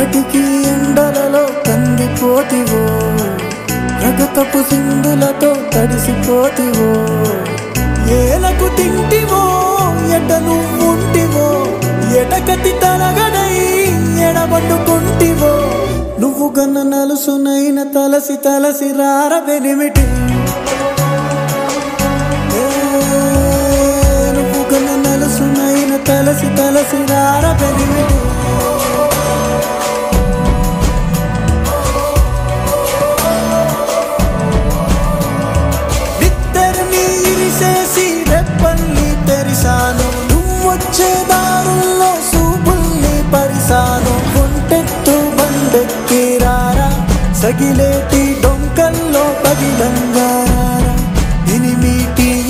చీకటికి ఎండలలో కందిపోతివో రగతపు సింధులతో తడిసిపోతివో ఏలకు తింటివో ఎట నువ్వుంటివో ఎటకటి తలగడై ఎడబట్టుకుంటివో నువ్వు గన్న నలుసునైన తలసి తలసి రారబెనిమిటి ఏ, నువ్వు గన్న నలుసునైన తలసి తలసి రారబెనిమిటి నిద్దరిని ఇరిసేసి రెప్పల్ని తెరిసాను నువ్వొచ్చే దారుల్లో సూపుల్ని పరిసాను ఒంటెత్తు బండెక్కి రారా సగిలేటి డొంకల్లో పగిలంగారా ఇనిమిటి